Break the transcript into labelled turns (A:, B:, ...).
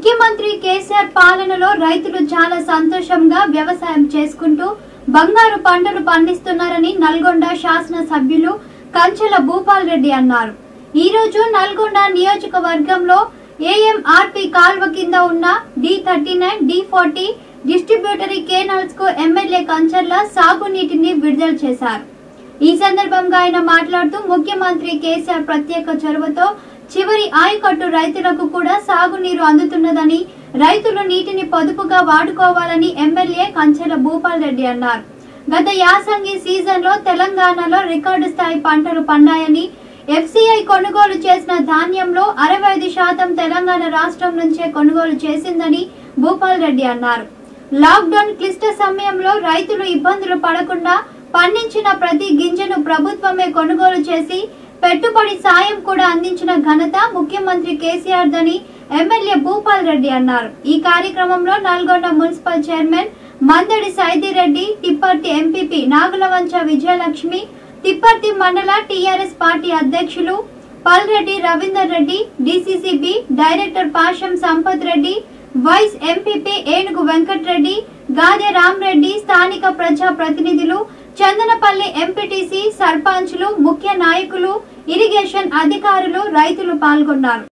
A: ముఖ్యమంత్రి కేసీఆర్ పాలనలో రైతులు చాలా సంతోషంగా వ్యవసాయం చేసుకుంటూ బంగారు పంటలు పండిస్తున్నారని నల్గొండ శాసన సభ్యులు కంచెల భూపాల్ రెడ్డి అన్నారు ఈ రోజు నల్గొండ నియోజకవర్గంలో ఏఎంఆర్పి కాల్వ కింద ఉన్న D thirty nine D forty distributory canals కు ఎమ్మెల్యే కంచర్ల సాగునీటిని విడుదల చేశారు ఈ సందర్భంగా ఆయన మాట్లాడుతూ ముఖ్యమంత్రి కేసీఆర్ ప్రత్యేక చొరవతో చివరి ఆయకట్టు రైతులకు కూడా సాగునీరు అందుతున్నదని రైతులు నీటిని పొదుపుగా వాడుకోవాలని ఎమ్మెల్యే కంచెల భూపాల్ రెడ్డి అన్నారు గత యాసంగి సీజన్ లో తెలంగాణలో రికార్డు స్థాయి పంటలు పండాయని ఎఫ్సిఐ కొనుగోలు చేసిన ధాన్యంలో అరవై ఐదు శాతం తెలంగాణ రాష్ట్రం నుంచే కొనుగోలు చేసిందని భూపాల్ రెడ్డి అన్నారు లాక్డౌన్ క్లిష్ట సమయంలో రైతులు ఇబ్బందులు పడకుండా పండించిన ప్రతి గింజను ప్రభుత్వమే కొనుగోలు చేసి పెట్టుబడి సాయం కూడా అందించిన ఘనత ముఖ్యమంత్రి కేసీఆర్ దని ఎమ్మెల్యే భూపాల్ రెడ్డి అన్నారు ఈ కార్యక్రమంలో Nalgonda municipal chairman Mandadi Saidireddy Tipparthi MPP Nagulavancha Vijayalakshmi Tipparthi mandal TRS party అధ్యక్షులు Palreddy Ravinder Reddy DCCB director Pasham Sampath Reddy vice MPP Enugu Venkatreddy గాదె రామరెడ్డి స్థానిక ప్రజా ప్రతినిధులు చందనపల్లి ఎంపీటీసీ సర్పంచ్లు ముఖ్య నాయకులు ఇరిగేషన్ అధికారులు రైతులు పాల్గొన్నారు